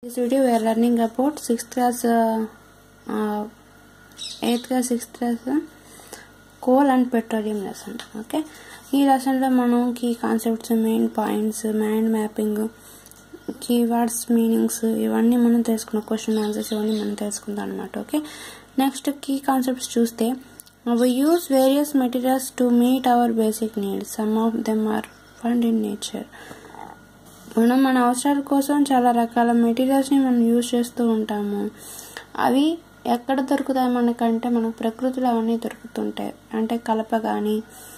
this video we are learning about 6th class uh, uh, 8th class 6th class uh, coal and petroleum lesson okay ఈ లెసన్లో మనం key concepts main points mind mapping keywords meanings ఇవన్నీ మనం తెలుసుకున్న question answers ఇవన్నీ మనం తెలుసుకుందాం అనమాట ఓకే నెక్స్ట్ కీ కాన్సెప్ట్స్ చూస్తే we use various materials to meet our basic needs some of them are found in nature మనం మన అవసరాల కోసం చాలా రకాల మెటీరియల్స్ని మనం యూజ్ చేస్తూ ఉంటాము అవి ఎక్కడ దొరుకుతాయి మనకంటే మనకు ప్రకృతిలో అవన్నీ దొరుకుతుంటాయి అంటే కలప కానీ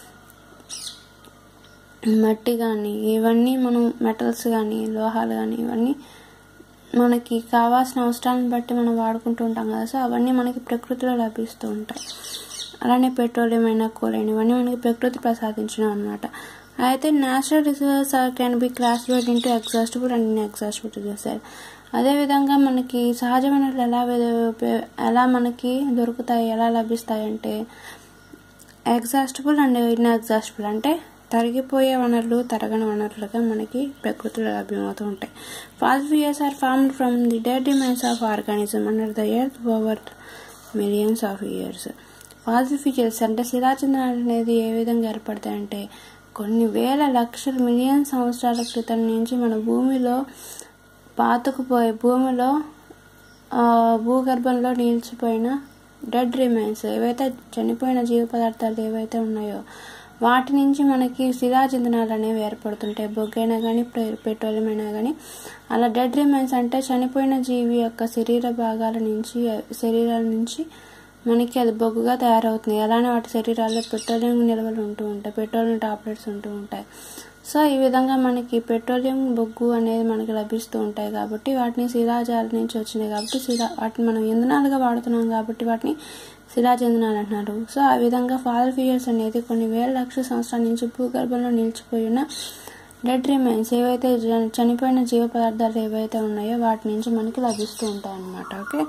మట్టి కానీ ఇవన్నీ మనం మెటల్స్ కానీ లోహాలు కానీ ఇవన్నీ మనకి కావాల్సిన అవసరాలను బట్టి మనం వాడుకుంటూ ఉంటాం కదా సో అవన్నీ మనకి ప్రకృతిలో లభిస్తూ ఉంటాయి అలానే పెట్రోలియం అయినా కోలైన ఇవన్నీ మనకి ప్రకృతి ప్రసాదించినవి అనమాట అయితే natural resources can be classified into exhaustible and inexhaustible resources అదేవిధంగా మనకి సహజ వనరులు ఎలా విధ- ఎలా మనకి దొరుకుతాయి ఎలా లభిస్తాయి అంటే ఎగ్జాస్టిబుల్ అండ్ ఇన్ ఎగ్జాస్టిబుల్ అంటే తరిగిపోయే వనరులు తరగని వనరులుగా మనకి ప్రకృతిలో లభ్యమవుతూ ఉంటాయి fossil fuels are formed from the dead remains of organism under the earth over millions of years fossil fuels అంటే శిలాచంద్రాలు అనేది ఏ విధంగా ఏర్పడతాయంటే కొన్ని వేల లక్షల మిలియన్ సంవత్సరాల క్రితం నుంచి మన భూమిలో పాతుకుపోయే భూమిలో ఆ, భూగర్భంలో నిలిచిపోయిన డెడ్ రిమైన్స్ ఏవైతే చనిపోయిన జీవ పదార్థాలు ఏవైతే ఉన్నాయో వాటి నుంచి మనకి శిలాచందనాలు అనేవి ఏర్పడుతుంటాయి బొగ్గైనా కానీ పెట్రోలియం అయినా కానీ అలా డెడ్ రిమైన్స్ అంటే చనిపోయిన జీవి యొక్క శరీర భాగాల నుంచి శరీరాల నుంచి మనకి అది బొగ్గుగా తయారవుతుంది అలానే వాటి శరీరాల్లో పెట్రోలియం నిల్వలు ఉంటూ ఉంటాయి పెట్రోలియం టాబ్లెట్స్ ఉంటూ ఉంటాయి సో ఈ విధంగా మనకి పెట్రోలియం బొగ్గు అనేది మనకి లభిస్తూ ఉంటాయి కాబట్టి వాటిని శిలాజాల నుంచి వచ్చినాయి కాబట్టి శిలా వాటిని మనం ఇంధనాలుగా వాడుతున్నాం కాబట్టి వాటిని శిలాచందనాలు అంటున్నారు సో ఆ విధంగా ఫాల్ ఫియర్స్ అనేది కొన్ని వేల లక్షల సంవత్సరాల నుంచి భూగర్భంలో నిలిచిపోయిన డెడ్ రిమైన్స్ ఏవైతే జ- చనిపోయిన జీవ పదార్థాలు ఏవైతే ఉన్నాయో వాటి నుంచి మనకి లభిస్తూ ఉంటాయి అన్నమాట okay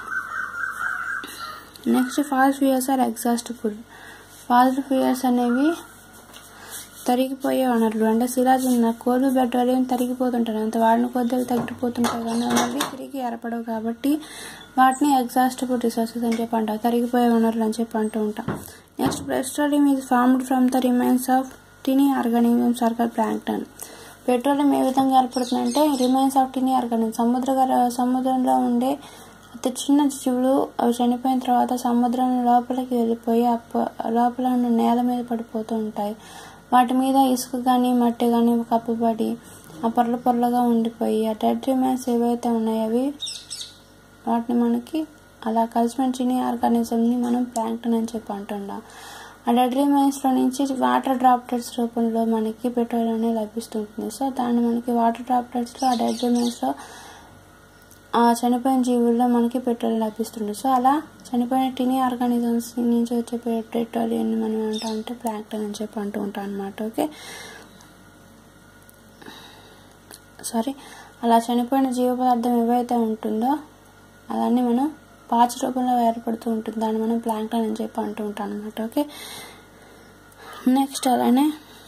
next fossil fuels are exhaustible fossil fuels అనేవి తరిగిపోయే వనరులు అంటే శిలాజన కోలు పెట్రోలియం తరిగిపోతుంటాయి అంత వాడిన కొద్దీ అవి తగ్గిపోతుంటాయి కానీ అవి మళ్ళీ తిరిగి ఏర్పడవు కాబట్టి వాటిని ఎగ్జాస్టిబుల్ రిసోర్సెస్ అని చెప్పి అంటారు తరిగిపోయే వనరులు అని చెప్పి అంటూ ఉంటాం next petroleum is formed from the remains of tiny organism సర్కల్ ప్లాంక్టన్ పెట్రోలియం ఏ విధంగా ఏర్పడుతుందంటే రిమైన్స్ ఆఫ్ టినీ ఆర్గానిజం సముద్ర గర- సముద్రంలో ఉండే అతి చిన్న జీవులు అవి చనిపోయిన తర్వాత సముద్రం లోపలికి వెళ్ళిపోయి ఆ ప- లోపల ఉన్న నేల మీద పడిపోతూ ఉంటాయి వాటి మీద ఇసుక కానీ మట్టి కానీ కప్పబడి ఆ పొరలు పొరలుగా ఉండిపోయి ఆ డెడ్ రిమైన్స్ ఏవైతే ఉన్నాయో అవి వాటిని మనకి అలా కలిసిన చిన్ని ఆర్గానిజంని మనం ప్లాంక్టన్ అని చెప్పి అంటున్నాం ఆ డెడ్ రిమైన్స్లో నుంచి వాటర్ డ్రాప్లెట్స్ రూపంలో మనకి పెట్రోల్ అనేది లభిస్తుంటుంది సో దాన్ని మనకి వాటర్ డ్రాప్లెట్స్లో ఆ డెడ్ రిమైన్స్లో ఆ చనిపోయిన జీవుల్లో మనకి పెట్రోల్ లభిస్తుంది సో అలా చనిపోయిన టినీ ఆర్గానిజమ్స్ నుంచి వచ్చే పె- పెట్రోలియంని మనం ఏమంటాం అంటే ప్లాంక్టన్ అని చెప్పి అంటూ ఉంటాం అనమాట ఓకే సారీ అలా చనిపోయిన జీవ పదార్థం ఏవైతే ఉంటుందో అలానే మనం పాచి రూపంలో ఏర్పడుతూ ఉంటుంది దాన్ని మనం ప్లాంక్టన్ అని చెప్పి అంటూ ఉంటాం అనమాట ఓకే నెక్స్ట్ అలానే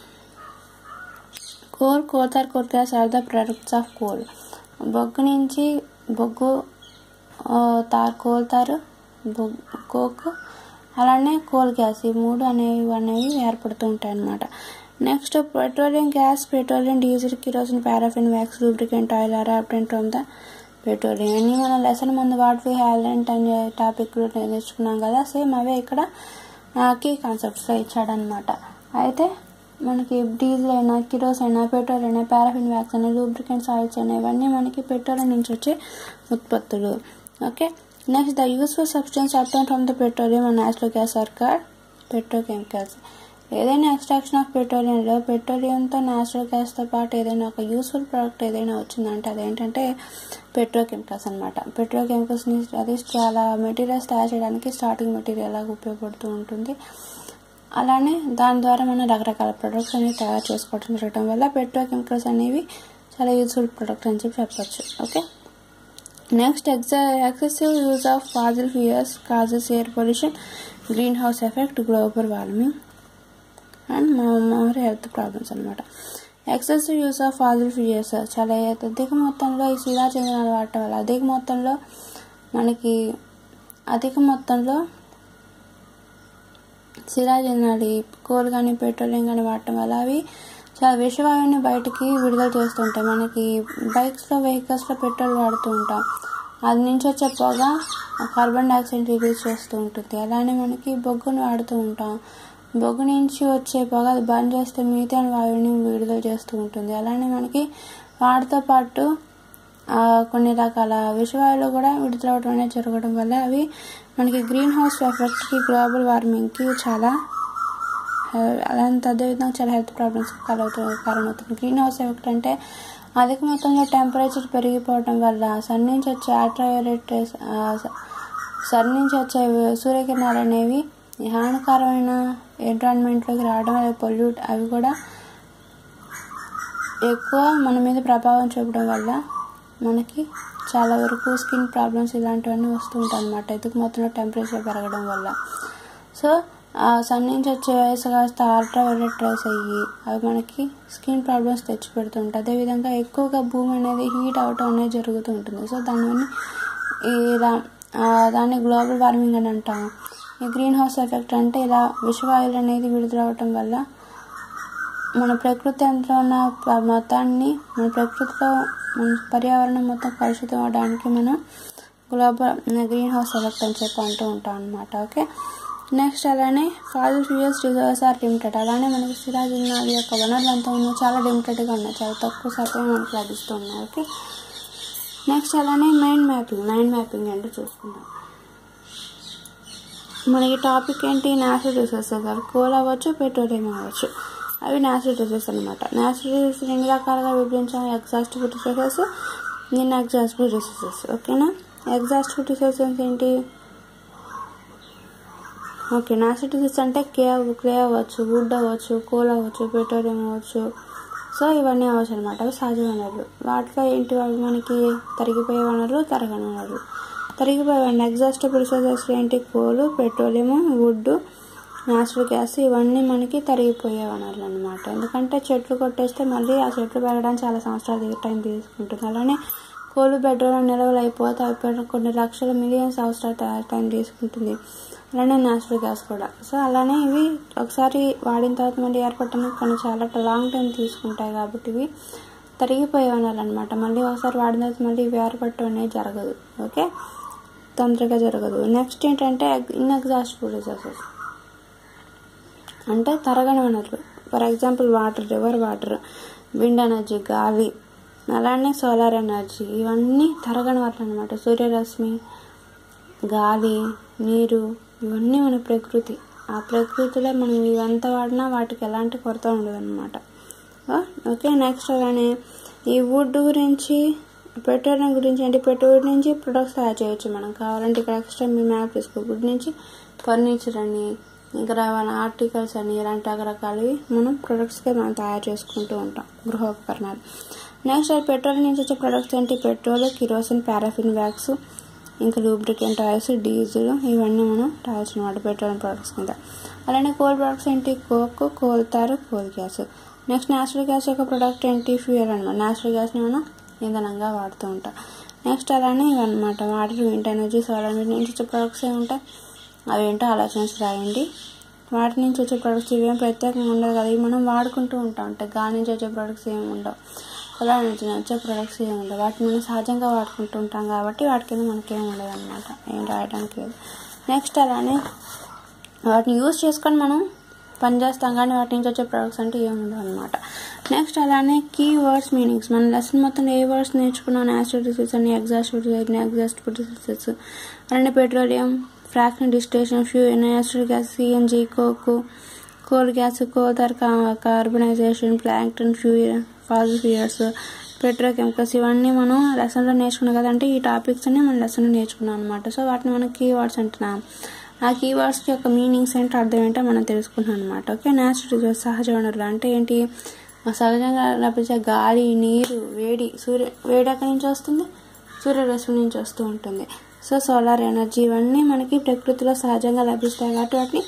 కోల్ కోతార్ కోర్తాస్ are the products of coal బొగ్గు నుంచి బొగ్గు ఆ, తార్ కోల్తారు బొగ్గు కోక్ అలానే కోల్ గ్యాస్ ఈ మూడు అనేవి అనేవి ఏర్పడుతూ ఉంటాయి అన్నమాట next petroleum gas petroleum diesel kerosene paraffin wax lubricant oil are obtained from the petroleum అన్నీ మన లెసన్ ముందు వాట్ వి హ్యాలెంట్ అనే టాపిక్ నేర్చుకున్నాం కదా సేమ్ అవే ఇక్కడ కీ కాన్సెప్ట్స్లో ఇచ్చాడనమాట అయితే మనకి డీజిల్ అయినా కిరోస్ అయినా పెట్రోల్ అయినా పారాఫిన్ వ్యాక్స్ అయినా లూబ్రికెంట్స్ ఆయిల్స్ అయినా ఇవన్నీ మనకి పెట్రోల్ నుంచి వచ్చే ఉత్పత్తులు okay next the useful substance అర్థం from the petroleum and natural gas are called petrochemicals ఏదైనా ఎక్స్ట్రాక్షన్ ఆఫ్ పెట్రోలియంలో పెట్రోలియంతో న్యాచురల్ గ్యాస్తో పాటు ఏదైనా ఒక యూస్ఫుల్ ప్రోడక్ట్ ఏదైనా వచ్చిందంటే అదేంటంటే పెట్రోకెమికల్స్ అనమాట పెట్రోకెమికల్స్ని అది చాలా మెటీరియల్స్ తయారు చేయడానికి స్టార్టింగ్ మెటీరియల్ లాగా ఉపయోగపడుతూ ఉంటుంది అలానే దాని ద్వారా మనం రకరకాల ప్రొడక్ట్స్ అనేవి తయారు చేసుకోవడం జరగడం వల్ల పెట్రోకెమికల్స్ అనేవి చాలా యూస్ఫుల్ ప్రొడక్ట్ అని చెప్పి చెప్పచ్చు ఓకే నెక్స్ట్ ఎక్స excessive use of fossil fuels causes air pollution greenhouse effect global warming and more health problems అనమాట excessive use of fossil fuels చాలా అధిక మొత్తంలో ఈ శిలాచంద్రాలు వాడటం వల్ల అధిక మొత్తంలో మనకి అధిక మొత్తంలో శిలాచంద్రాలు ఈ కోల్ కానీ పెట్రోలియం కానీ వాడటం వల్ల అవి చాలా విషవాయువుని బయటికి విడుదల చేస్తుంటాయి మనకి బైక్స్లో వెహికల్స్లో పెట్రోల్ వాడుతూ ఉంటాం అది నుంచి వచ్చే పొగ కార్బన్ డైఆక్సైడ్ రిలీజ్ చేస్తూ ఉంటుంది అలానే మనకి బొగ్గును వాడుతూ ఉంటాం బొగ్గు నుంచి వచ్చే పొగ అది బంద్ చేస్తే మీథేన్ వాయువుని విడుదల చేస్తూ ఉంటుంది అలానే మనకి వాటితో పాటు ఆ, కొన్ని రకాల విషవాయువులు కూడా విడుదలవడం అనేది జరగడం వల్ల అవి మనకి గ్రీన్ హౌస్ ఎఫెక్ట్కి గ్లోబల్ వార్మింగ్కి చాలా హె- అలాంటి అదేవిధంగా చాలా హెల్త్ ప్రాబ్లమ్స్ కలుగుతుంది కారణమవుతుంది గ్రీన్ హౌస్ ఎఫెక్ట్ అంటే అధిక మొత్తంలో టెంపరేచర్ పెరిగిపోవడం వల్ల సన్ నుంచి వచ్చే అల్ట్రావైలెట్ రేస్ సన్ నుంచి వచ్చే సూర్యకిరణాలు అనేవి ఈ హానికరమైన ఎన్విరాన్మెంట్లోకి రావడం వల్ల పొల్యూట్ అవి కూడా ఎక్కువ మన మీద ప్రభావం చూపడం వల్ల మనకి చాలా వరకు స్కిన్ ప్రాబ్లమ్స్ ఇలాంటివన్నీ వస్తూ ఉంటాయి అన్నమాట ఎదుగు మొత్తంలో టెంపరేచర్ పెరగడం వల్ల సో ఆ సన్ నుంచి వచ్చే వయసు కాస్త అల్ట్రావైలెట్ రేస్ అయ్యి అవి మనకి స్కిన్ ప్రాబ్లమ్స్ తెచ్చి పెడుతుంటాయి అదేవిధంగా ఎక్కువగా భూమి అనేది హీట్ అవటం అనేది జరుగుతూ ఉంటుంది సో దానివల్ల ఈ ఇలా ఆ, దాన్ని గ్లోబల్ వార్మింగ్ అని అంటాం ఈ గ్రీన్ హౌస్ ఎఫెక్ట్ అంటే ఇలా విషవాయువులు అనేది విడుదలవటం వల్ల మన ప్రకృతి అంతా ఉన్న ప- మొత్తాన్ని మన ప్రకృతిలో మన పర్యావరణం మొత్తం కలుషితం అవడానికి మనం గ్లోబల్ గ్రీన్ హౌస్ ఎఫెక్ట్ అని చెప్పి అంటూ ఉంటాం అనమాట ఓకే నెక్స్ట్ అలానే fossil fuels reserves are limited అలానే మనకి స్థిరాజనాది యొక్క వనరులు అంతా ఉన్నాయి చాలా లిమిటెడ్గా ఉన్నాయి చాలా తక్కువ శాతం మనకు లభిస్తూ ఉన్నాయి ఓకే నెక్స్ట్ అలానే మైండ్ మ్యాపింగ్ మైండ్ మ్యాపింగ్ అంటే చూసుకుందాం మనకి టాపిక్ ఏంటి న్యాచురల్ రిసోర్సెస్ అవి కోల్ అవ్వచ్చు పెట్రోలియం అవ్వచ్చు అవి న్యాచురల్ రిసోర్సెస్ అనమాట న్యాచురల్ రిసోర్సెస్ ఎన్ని రకాలుగా విభజించాం ఎగ్జాస్టివ్ రిసోర్సెస్ నేను ఎగ్జాస్టివ్ రిసోర్సెస్ ఓకేనా ఎగ్జాస్టివ్ రిసోర్సెస్ ఏంటి ఓకే న్యాచురల్ రిసోర్సెస్ అంటే కే క్లే అవ్వచ్చు వుడ్ అవ్వచ్చు కోల్ అవ్వచ్చు పెట్రోలియం అవ్వచ్చు సో ఇవన్నీ అవ్వచ్చు అనమాట అవి సహజ వనరులు వాటిలో ఏంటి అవి మనకి తరిగిపోయే వనరులు తరగని వనరులు తరిగిపోయే వనరులు ఎగ్జాస్టివ్ రిసోర్సెస్ ఏంటి కోలు పెట్రోలియం వుడ్ న్యాచురల్ గ్యాస్ ఇవన్నీ మనకి తరిగిపోయే వనరులు అనమాట ఎందుకంటే చెట్లు కొట్టేస్తే మళ్ళీ ఆ చెట్లు పెరగడానికి చాలా సంవత్సరాలు టైం తీసుకుంటుంది అలానే కోళ్ళు పెట్రోల్ నిల్వలు అయిపోతే అవి పెట్రోల్ కొన్ని లక్షల మిలియన్స్ అవసరాలు త- టైం తీసుకుంటుంది అలానే న్యాచురల్ గ్యాస్ కూడా సో అలానే ఇవి ఒకసారి వాడిన తర్వాత మళ్ళీ ఏర్పడటానికి కొన్ని చాలా లాంగ్ టైం తీసుకుంటాయి కాబట్టి ఇవి తరిగిపోయే వనరులు అనమాట మళ్ళీ ఒకసారి వాడిన తర్వాత మళ్ళీ ఇవి ఏర్పడటం అనేది జరగదు ఓకే తొందరగా జరగదు నెక్స్ట్ ఏంటంటే ఇన్ ఎగ్జాస్టివ్ రిసోర్సెస్ అంటే తరగని వనరులు for example water river water wind energy గాలి అలానే సోలార్ ఎనర్జీ ఇవన్నీ తరగని వనరులు అనమాట సూర్యరశ్మి గాలి నీరు ఇవన్నీ మన ప్రకృతి ఆ ప్రకృతిలో మనం ఇవంతా వాడినా వాటికి ఎలాంటి కొరత ఉండదు అనమాట ఓకే నెక్స్ట్ అలానే ఈ వుడ్ గురించి పెట్రోలియం గురించి అంటే పెట్రోల్ నుంచి ప్రొడక్ట్స్ తయారు చేయొచ్చు మనం కావాలంటే ఇక్కడ ఎక్స్ట్రా మీరు మ్యాప్ తీసుకో వుడ్ నుంచి ఫర్నిచర్ అని ఇంకా రవాణా ఆర్టికల్స్ అని ఇలాంటి రకరకాలవి మనం ప్రొడక్ట్స్గా మనం తయారు చేసుకుంటూ ఉంటాం గృహోపకరణాలు నెక్స్ట్ అది పెట్రోల్ నుంచి వచ్చే ప్రొడక్ట్స్ ఏంటి పెట్రోల్ కిరోసిన్ పారాఫిన్ వ్యాక్స్ ఇంకా లూబ్రికెంట్ ఆయిల్స్ డీజిల్ ఇవన్నీ మనం రాయాల్సిన వాటి పెట్రోల్ ప్రొడక్ట్స్ కింద అలానే కోల్ ప్రొడక్ట్స్ ఏంటి coke coal tar coal gas next natural gas యొక్క ప్రొడక్ట్ ఏంటి ఫ్యూయల్ అనమాట న్యాచురల్ గ్యాస్ని మనం ఇంధనంగా వాడుతూ ఉంటాం నెక్స్ట్ అలానే ఇవన్నమాట water wind energy solar wind నుంచి వచ్చే ప్రొడక్ట్స్ ఏమి ఉంటాయి అవి ఏంటో ఆలోచించి రాయండి వాటి నుంచి వచ్చే ప్రొడక్ట్స్ ఇవేం ప్రత్యేకంగా ఉండదు కదా ఇవి మనం వాడుకుంటూ ఉంటాం అంటే గాలి నుంచి వచ్చే ప్రొడక్ట్స్ ఏమి ఉండవు సోలార్ నుంచి వచ్చే ప్రొడక్ట్స్ ఏమి ఉండవు వాటిని మనం సహజంగా వాడుకుంటూ ఉంటాం కాబట్టి వాటి కింద మనకేం ఉండదు అనమాట ఏం రాయడానికి లేదు నెక్స్ట్ అలానే వాటిని యూజ్ చేసుకొని మనం పని చేస్తాం కానీ వాటి నుంచి వచ్చే ప్రొడక్ట్స్ అంటే ఏమి ఉండవు అనమాట నెక్స్ట్ అలానే కీ వర్డ్స్ మీనింగ్స్ మన లెసన్ మొత్తం ఏ వర్డ్స్ నేర్చుకున్నాం న్యాచురల్ రిసోర్స్ అని ఎగ్జాస్ట్ ఎగ్జాస్ట్ రిసోర్సెస్ అలానే పెట్రోలియం ఫ్రాక్షన్ డిస్టిలేషన్ ఫ్యూ natural gas CNG coke coal gas coal tar carbonization plankton fuel fossil fuels petrochemicals ఇవన్నీ మనం లెసన్లో నేర్చుకున్నాం కదంటే ఈ టాపిక్స్ అన్ని మనం లెసన్లో నేర్చుకున్నాం అనమాట సో వాటిని మనం కీవర్డ్స్ అంటున్నాం ఆ కీవర్డ్స్ యొక్క మీనింగ్స్ ఏంటో అర్థం ఏంటో మనం తెలుసుకుంటాం అనమాట ఓకే న్యాచురల్ రిసోర్స్ సహజ వనరులు అంటే ఏంటి సహజంగా లభించే గాలి నీరు వేడి సూర్య వేడి ఎక్కడి నుంచి వస్తుంది సూర్యరశ్మి నుంచి వస్తూ ఉంటుంది సో సోలార్ ఎనర్జీ ఇవన్నీ మనకి ప్రకృతిలో సహజంగా లభిస్తాయి కాబట్టి వాటిని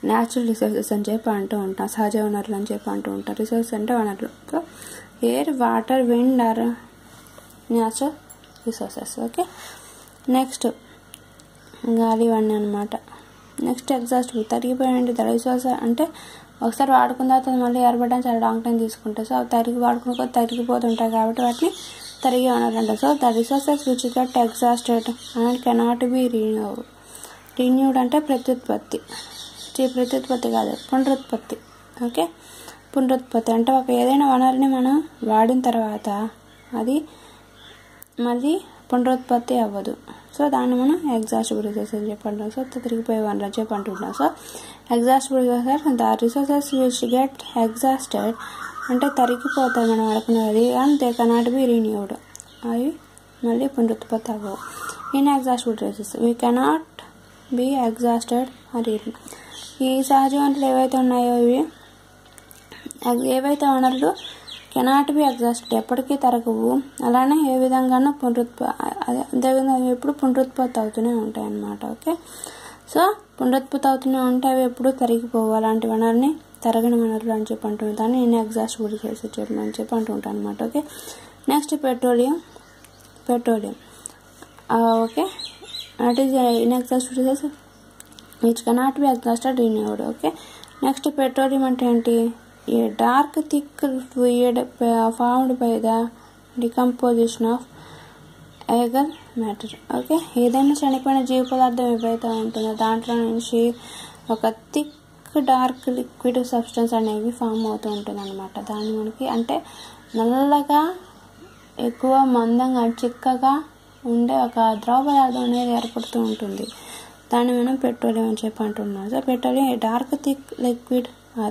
న్యాచురల్ రిసోర్సెస్ అని చెప్పి అంటూ ఉంటాం సహజ వనరులు అని చెప్పి అంటూ ఉంటాం రిసోర్స్ అంటే వనరులు so air water wind are natural resources okay next గాలి ఇవన్నీ అనమాట నెక్స్ట్ ఎగ్జాస్ట్ తరిగిపోయినంటే తడి రిసోర్స్ అంటే ఒకసారి వాడుకున్న తర్వాత మళ్ళీ ఏర్పడడానికి చాలా లాంగ్ టైం తీసుకుంటాయి సో అవి తరిగి వాడుకున్న కొద్ది తరిగిపోతుంటాయి కాబట్టి వాటిని తరిగి ఉన్నారంట so the resources which get exhausted and cannot be renew renewed అంటే ప్రత్యుత్పత్తి చీ ప్రత్యుత్పత్తి కాదు పునరుత్పత్తి ఓకే పునరుత్పత్తి అంటే ఒక ఏదైనా వనరుని మనం వాడిన తర్వాత అది మళ్ళీ పునరుత్పత్తి అవ్వదు సో దాన్ని మనం ఎగ్జాస్టిబుల్ రిసోర్సెస్ అని చెప్పంటాం సో తిరిగిపోయే వనరు అని చెప్పి అంటుంటాం so exhaustible resources the resources which get exhausted అంటే తరిగిపోతాయి మనం వాడుకునేది and they cannot be renewed అవి మళ్ళీ పునరుత్పత్తి అవ్వవు inexhaustible resources we cannot be exhausted అది ఈ సహజ వనరులు ఏవైతే ఉన్నాయో ఇవి ఏవైతే వనరులు కెనాట్ బి ఎగ్జాస్టెడ్ ఎప్పటికీ తరగవు అలానే ఏ విధంగానూ పునరుత్ప అదే అదేవిధంగా అవి ఎప్పుడు పునరుత్పత్తి అవుతూనే ఉంటాయి అన్నమాట ఓకే సో పునరుత్పత్తి అవుతూనే ఉంటే అవి ఎప్పుడు తరిగిపోవు అలాంటి వనరుని తరగని వనరులు అని చెప్పి అంటుంది దాన్ని నేను ఎగ్జాస్టిబుల్ రిసోర్సెస్ అని చెప్పి అంటుంటాను అనమాట okay next petroleum petroleum okay that is inexhaustible resources which cannot be exhausted renewed okay next petroleum అంటే ఏంటి a dark thick fluid found by the decomposition of algal matter okay ఏదైనా చనిపోయిన జీవ పదార్థం ఏవైతే ఉంటుందో దాంట్లో నుంచి ఒక థిక్ డార్క్ లిక్విడ్ సబ్స్టెన్స్ అనేవి ఫామ్ అవుతూ ఉంటుంది అనమాట దాన్ని మనకి అంటే నల్లగా ఎక్కువ మందంగా చిక్కగా ఉండే ఒక ద్రవ పదార్థం అనేది ఏర్పడుతూ ఉంటుంది దాన్ని మనం పెట్రోలియం అని చెప్పి అంటున్నాం so petroleum dark thick liquid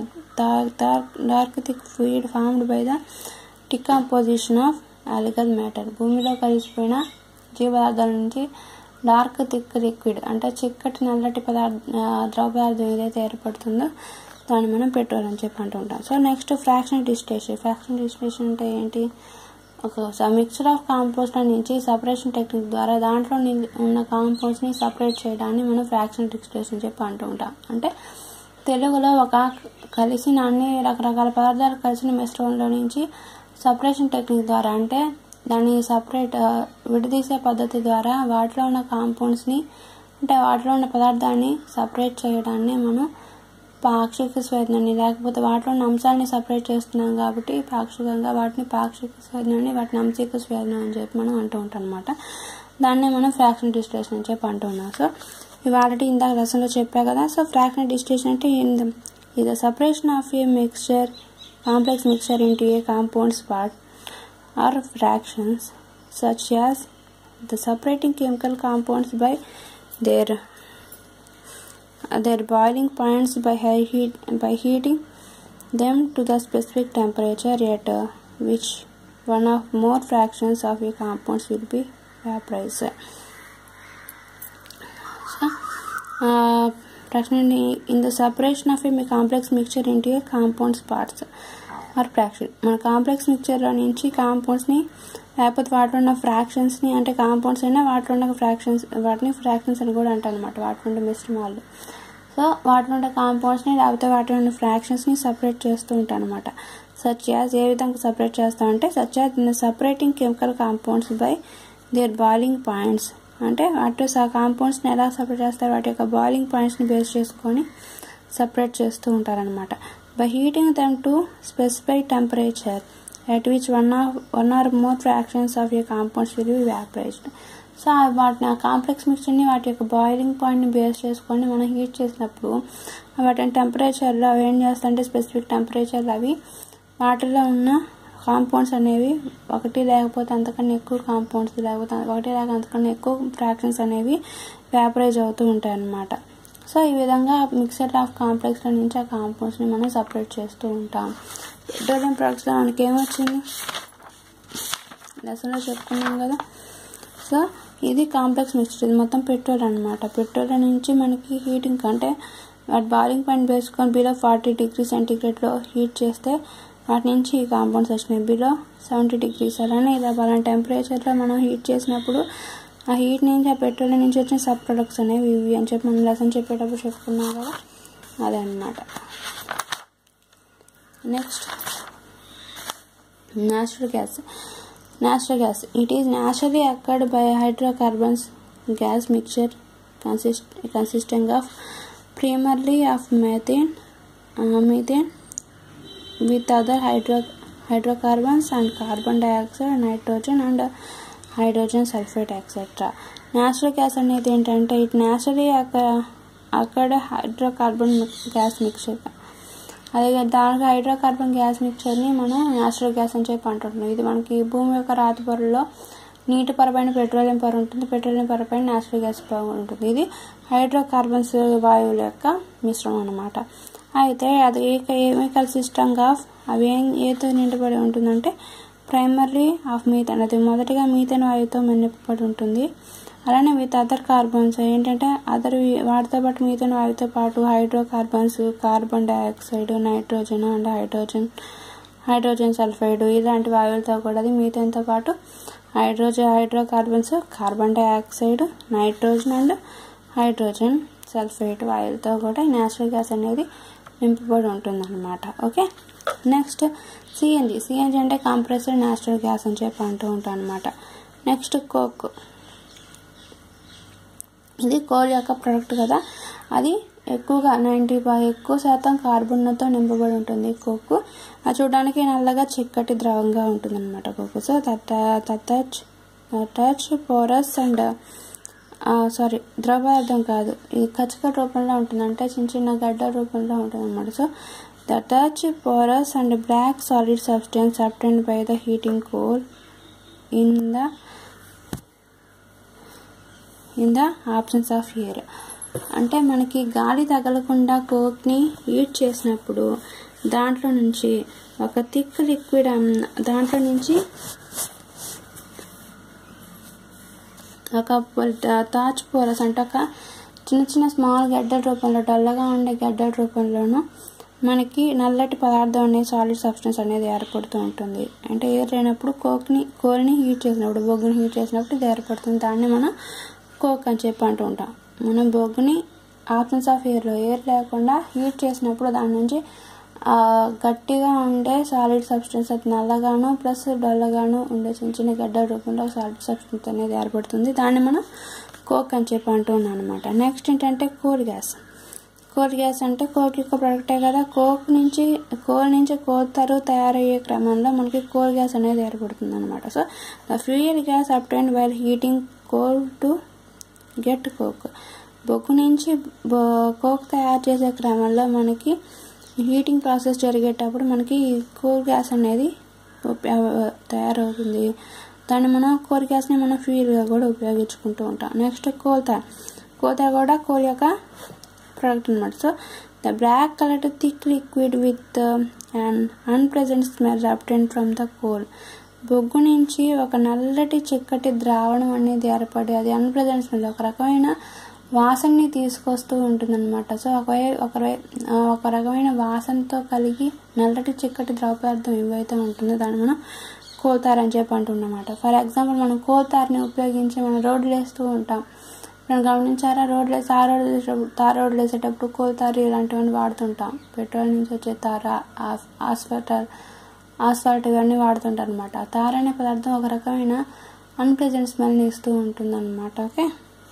dark thick fluid formed by the decomposition of algal matter భూమిలో కలిసిపోయిన జీవపదార్థాల నుంచి డార్క్ థిక్ లిక్విడ్ అంటే చిక్కటి నల్లటి పదార్థ ద్రవ పదార్థం ఏదైతే ఏర్పడుతుందో దాన్ని మనం పెట్రోల్ అని చెప్పి అంటుంటాం so next fraction distillation fraction distillation అంటే ఏంటి ఒక మిక్చర్ ఆఫ్ కాంపోస్ట్ నుంచి సపరేషన్ టెక్నిక్ ద్వారా దాంట్లో ఉన్న కాంపోస్ట్ని సపరేట్ చేయడాన్ని మనం ఫ్రాక్షన్ డిస్టేషన్ చెప్పి అంటూ ఉంటాం అంటే తెలుగులో ఒక కలిసిన అన్ని రకరకాల పదార్థాలు కలిసిన మిశ్రమంలో నుంచి సపరేషన్ టెక్నిక్ ద్వారా అంటే దాన్ని సపరేట్ విడదీసే పద్ధతి ద్వారా వాటిలో ఉన్న కాంపౌండ్స్ని అంటే వాటిలో ఉన్న పదార్థాన్ని సపరేట్ చేయడాన్ని మనం పాక్షిక స్వేదనాన్ని లేకపోతే వాటిలో ఉన్న అంశాలని సపరేట్ చేస్తున్నాం కాబట్టి పాక్షికంగా వాటిని పాక్షిక స్వేదనాన్ని వాటిని అంశిక స్వేదనం అని చెప్పి మనం అంటూ ఉంటాం అనమాట దాన్నే మనం ఫ్రాక్షన్ డిస్టిలేషన్ అని చెప్పి అంటున్నాం సో ఇవి ఆల్రెడీ ఇందాక రసంలో చెప్పా కదా సో ఫ్రాక్షన్ డిస్టిలేషన్ అంటే ఇది separation of a mixture complex mixture into a compounds part are fractions such as the separating chemical compounds by their their boiling points by high heat by heating them to the specific temperature at uh, which one of more fractions of a compounds will be vaporized. So, uh, fraction in the separation of a complex mixture into a compounds parts are fraction మన complex మిక్చర్లో నుంచి కాంపౌండ్స్ని లేకపోతే వాటిలో ఉన్న ఫ్రాక్షన్స్ని అంటే compounds అయినా వాటిలో ఉన్న ఫ్రాక్షన్స్ వాటిని ఫ్రాక్షన్స్ అని కూడా అంటారు అనమాట వాటిలో ఉండే మిశ్రమాలు సో వాటిలో ఉండే కాంపౌండ్స్ని లేకపోతే వాటిలో ఉన్న ఫ్రాక్షన్స్ని సపరేట్ చేస్తూ ఉంటాను అనమాట సచ్ యాజ్ ఏ విధంగా సపరేట్ చేస్తామంటే such as separating chemical compounds by their boiling points అంటే వాటి కాంపౌండ్స్ని ఎలా సపరేట్ చేస్తారు వాటి యొక్క బాయిలింగ్ పాయింట్స్ని బేస్ చేసుకొని సపరేట్ చేస్తూ ఉంటారనమాట by heating them to specified temperature at which one, of, one or more fractions of a compounds will be vaporized. సో వాటిని ఆ కాంప్లెక్స్ మిక్చర్ని వాటి యొక్క బాయిలింగ్ పాయింట్ని బేస్ చేసుకొని మనం హీట్ చేసినప్పుడు వాటిని టెంపరేచర్లో అవి ఏం చేస్తాయంటే స్పెసిఫిక్ టెంపరేచర్లో అవి వాటిలో ఉన్న కాంపౌండ్స్ అనేవి ఒకటి లేకపోతే అంతకన్నా ఎక్కువ కాంపౌండ్స్ లేకపోతే ఒకటి లేక అంతకన్నా ఎక్కువ ఫ్రాక్షన్స్ అనేవి వ్యాపరైజ్ అవుతూ ఉంటాయి అన్నమాట సో ఈ విధంగా మిక్సర్ ఆఫ్ కాంప్లెక్స్ల నుంచి ఆ కాంపౌండ్స్ని మనం సపరేట్ చేస్తూ ఉంటాం పెట్రోలియం ప్రొడక్ట్స్లో మనకి ఏమొచ్చింది లెసన్లో చెప్పుకున్నాం కదా సో ఇది కాంప్లెక్స్ మిక్స్చర్ ఇది మొత్తం పెట్రోల్ అనమాట పెట్రోల్ నుంచి మనకి హీటింగ్ అంటే వాటి బాయిలింగ్ పాయింట్ వేసుకొని బిలో ఫార్టీ డిగ్రీ సెంటీగ్రేడ్లో హీట్ చేస్తే వాటి నుంచి ఈ కాంపౌండ్స్ వచ్చినాయి బిలో సెవెంటీ డిగ్రీస్ అలానే ఇలా అలాంటి టెంపరేచర్లో మనం హీట్ చేసినప్పుడు ఆ హీట్ నుంచి ఆ పెట్రోల్ నుంచి వచ్చిన సబ్ ప్రొడక్ట్స్ అనేవి ఇవి అని చెప్పి మనం లెసన్ చెప్పేటప్పుడు చెప్పుకున్నాం కదా అదనమాట next natural gas natural gas it is naturally occurred by hydrocarbons gas mixture consist consisting of primarily of methane uh, methane with other hydro hydrocarbons and carbon dioxide nitrogen and uh, hydrogen sulfate etc natural gas అనేది ఏంటంటే it naturally అక్కడ అక్కడ hydrocarbon gas mixture అదే దానికి hydrocarbon gas మిక్చర్ని మనం natural gas అని చెప్పి అంటుంటాం ఇది మనకి భూమి యొక్క రాతి పొరలో నీటి పొరపైన పెట్రోలియం పొర ఉంటుంది పెట్రోలియం పొరపైన న్యాచురల్ గ్యాస్ పొర ఉంటుంది ఇది హైడ్రోకార్బన్స్ వాయువుల యొక్క మిశ్రమం అనమాట అయితే అది కెమికల్ సిస్టమ్ ఆఫ్ అవి ఏం ఏతో నిండిపడి ఉంటుందంటే ప్రైమర్లీ ఆఫ్ మీథేన్ అది మొదటిగా మీథేన్ వాయువుతో నింపబడి ఉంటుంది అలానే విత్ అదర్ కార్బన్స్ ఏంటంటే అదర్ వాటితో పాటు మీథేన్ వాయువుతో పాటు hydrocarbons carbon dioxide nitrogen and hydrogen hydrogen sulphide ఇలాంటి వాయువులతో కూడా అది మీథేన్తో పాటు hydrogen hydrocarbons carbon dioxide nitrogen and hydrogen sulphate వాయువులతో కూడా న్యాచురల్ గ్యాస్ అనేది నింపబడి ఉంటుంది అనమాట ఓకే నెక్స్ట్ సిఎన్జి సిఎన్జి అంటే కంప్రెసర్ న్యాచురల్ గ్యాస్ అని చెప్పి అంటూ ఉంటాం అనమాట నెక్స్ట్ కోక్ ఇది కోల్ యొక్క ప్రొడక్ట్ కదా అది ఎక్కువగా నైంటీ ఎక్కువ శాతం కార్బన్తో నింపబడి ఉంటుంది కోక్ అది చూడడానికి నల్లగా చిక్కటి ద్రవంగా ఉంటుంది అనమాట కోక్ సో తటచ్ టచ్ పోరస్ అండ్ సారీ ద్రవ పదార్థం కాదు ఇది కచ్చక రూపంలో ఉంటుంది అంటే చిన్న చిన్న గడ్డ రూపంలో ఉంటుంది అనమాట so the tough porous and black solid substance obtained by the heating coal in the in the absence of air అంటే మనకి గాలి తగలకుండా కోక్ని హీట్ చేసినప్పుడు దాంట్లో నుంచి ఒక థిక్ లిక్విడ్ దాంట్లో నుంచి ఒక తాచ్ పోరస్ అంటే ఒక చిన్న చిన్న స్మాల్ గడ్డల రూపంలో డల్లగా ఉండే గడ్డల రూపంలోనూ మనకి నల్లటి పదార్థం అనేది సాలిడ్ సబ్స్టెన్స్ అనేది ఏర్పడుతూ ఉంటుంది అంటే ఎయిర్ లేనప్పుడు కోక్ని కోల్ని హీట్ చేసినప్పుడు బొగ్గుని హీట్ చేసినప్పుడు ఇది ఏర్పడుతుంది దాన్ని మనం కోక్ అని చెప్పి అంటూ ఉంటాం మనం బొగ్గుని ఆప్షన్స్ ఆఫ్ ఎయిర్లో ఎయిర్ లేకుండా హీట్ చేసినప్పుడు దాని నుంచి గట్టిగా ఉండే సాలిడ్ సబ్స్టెన్స్ అది నల్లగాను ప్లస్ డల్లగాను ఉండే చిన్న చిన్న గడ్డ రూపంలో సాలిడ్ సబ్స్టెన్స్ అనేది ఏర్పడుతుంది దాన్ని మనం కోక్ అని చెప్పి అంటూ ఉన్నాం అనమాట నెక్స్ట్ ఏంటంటే కోల్ గ్యాస్ కోల్ గ్యాస్ అంటే కోక్ యొక్క ప్రొడక్టే కదా కోక్ నుంచి కోల్ నుంచి కోల్తారు తయారయ్యే క్రమంలో మనకి కోల్ గ్యాస్ అనేది ఏర్పడుతుంది అనమాట so the fuel gas obtained while heating coal to get coke బొగ్గు నుంచి కోక్ తయారు చేసే క్రమంలో మనకి హీటింగ్ ప్రాసెస్ జరిగేటప్పుడు మనకి కోల్ గ్యాస్ అనేది తయారవుతుంది దాన్ని మనం కోల్ గ్యాస్ని మనం ఫ్యూయల్గా కూడా ఉపయోగించుకుంటూ ఉంటాం నెక్స్ట్ కోల్తార్ కోల్తార్ కూడా కోల్ యొక్క ప్రోడక్ట్ అనమాట so the black colour thick liquid with and unpleasant smell obtained from the coal బొగ్గు నుంచి ఒక నల్లటి చిక్కటి ద్రావణం అనేది ఏర్పడి అది అన్ప్రెజెంట్ స్మెల్ ఒక రకమైన వాసనని తీసుకొస్తూ ఉంటుందన్నమాట సో ఒక ఒక ఒక రకమైన వాసనతో కలిగి నల్లటి చిక్కటి ద్రవ పదార్థం ఏవైతే ఉంటుందో దాన్ని మనం కోల్తార్ అని చెప్పి అంటున్నమాట ఫర్ ఎగ్జాంపుల్ మనం కోల్తార్ని ఉపయోగించి మనం రోడ్లు వేస్తూ ఉంటాం మనం గమనించారా రోడ్లు వేసి ఆ రోడ్లు వేసేటప్పుడు తార్ రోడ్లు వేసేటప్పుడు కోల్తారు ఇలాంటివన్నీ వాడుతుంటాం పెట్రోల్ నుంచి వచ్చే తార ఆస్ఫాల్ట్ ఆస్ఫాల్ట్ ఇవన్నీ వాడుతుంటారు అనమాట తార అనే పదార్థం ఒక రకమైన అన్ప్లెజెంట్ స్మెల్ని ఇస్తూ ఉంటుంది అనమాట ఓకే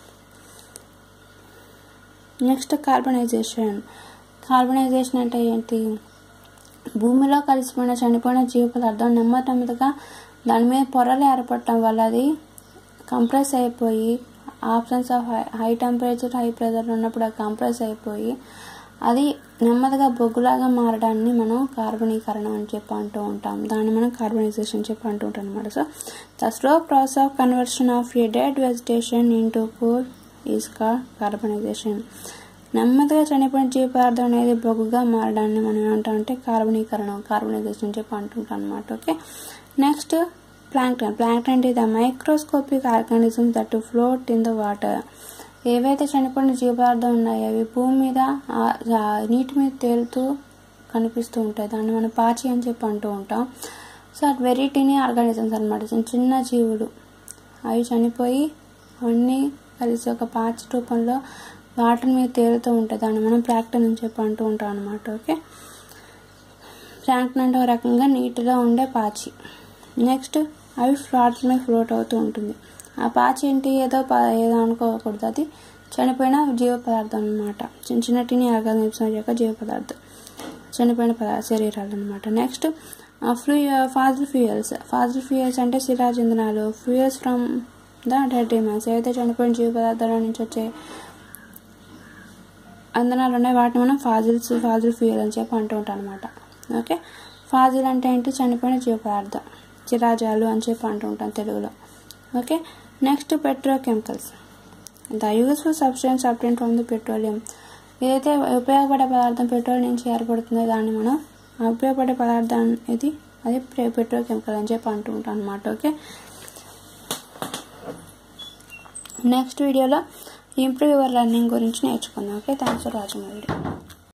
నెక్స్ట్ కార్బనైజేషన్ కార్బనైజేషన్ అంటే ఏంటి భూమిలో కలిసిపోయిన చనిపోయిన జీవ పదార్థం నెమ్మది నెమ్మదిగా దాని మీద పొరలు ఏర్పడటం వల్ల అది కంప్రెస్ అయిపోయి absence of high high temperature high pressure ఉన్నప్పుడు అది కంప్రెస్ అయిపోయి అది నెమ్మదిగా బొగ్గులాగా మారడాన్ని మనం కార్బనీకరణం అని చెప్పి అంటూ ఉంటాం దాన్ని మనం కార్బనైజేషన్ చెప్పి అంటూ ఉంటాం అనమాట so the slow process of conversion of a dead vegetation into coal is కా కార్బనైజేషన్ నెమ్మదిగా చనిపోయిన జీవ పదార్థం అనేది బొగ్గుగా మారడాన్ని మనం ఏమంటామంటే కార్బనీకరణం కార్బనైజేషన్ చెప్పి అంటుంటాం అనమాట ఓకే నెక్స్ట్ ప్లాంక్టన్ ప్లాంక్టన్ అంటే the microscopic organism that float in the water ఏవైతే చనిపోయిన జీవ పదార్థం ఉన్నాయో అవి భూమి మీద నీటి మీద తేలుతూ కనిపిస్తూ ఉంటాయి దాన్ని మనం పాచి అని చెప్పి అంటూ ఉంటాం so at very tiny organisms అనమాట చిన్న చిన్న జీవులు అవి చనిపోయి అవన్నీ కలిసి ఒక పాచి రూపంలో వాటర్ మీద తేలుతూ ఉంటుంది దాన్ని మనం ప్రాక్టన్ అని చెప్పి అంటూ ఉంటాం అనమాట ఓకే ప్లాంక్టన్ అంటే ఒక రకంగా నీట్గా ఉండే పాచి నెక్స్ట్ అవి వాటర్ మీద ఫ్లోట్ అవుతూ ఉంటుంది ఆ పాచి ఏంటి ఏదో ప- ఏదో అనుకోకూడదు అది చనిపోయిన జీవ పదార్థం అనమాట చిన్న చిన్న టిని ఆర్గానిజమ్స్ యొక్క జీవ పదార్థం చనిపోయిన పదా శరీరాలు అనమాట నెక్స్ట్ ఫ్లూ ఫాజిల్ ఫ్యూయల్స్ ఫాజిల్ ఫ్యూయల్స్ అంటే శిలాజ ఇంధనాలు fuels from the dead remains ఏవైతే చనిపోయిన జీవ పదార్థాల నుంచి వచ్చే ఇంధనాలు ఉన్నాయి వాటిని మనం ఫాజిల్స్ ఫాజిల్ ఫ్యూయల్ అని చెప్పి అంటూ ఉంటాం అనమాట ఓకే ఫాజిల్ అంటే ఏంటి చనిపోయిన జీవ పదార్థం చిరాజాలు అని చెప్పి అంటూ ఉంటాం తెలుగులో okay next petrochemicals the useful substance obtained from the petroleum ఏదైతే ఉపయోగపడే పదార్థం పెట్రోల్ నుంచి ఏర్పడుతుందో దాన్ని మనం ఆ ఉపయోగపడే పదార్థం ఇది అది పెట్రోకెమికల్ అని చెప్పి అంటూ ఉంటాం అనమాట ఓకే నెక్స్ట్ వీడియోలో ఇంప్రూవ్ యువర్ లర్నింగ్ గురించి నేర్చుకుందాం okay thanks for watching video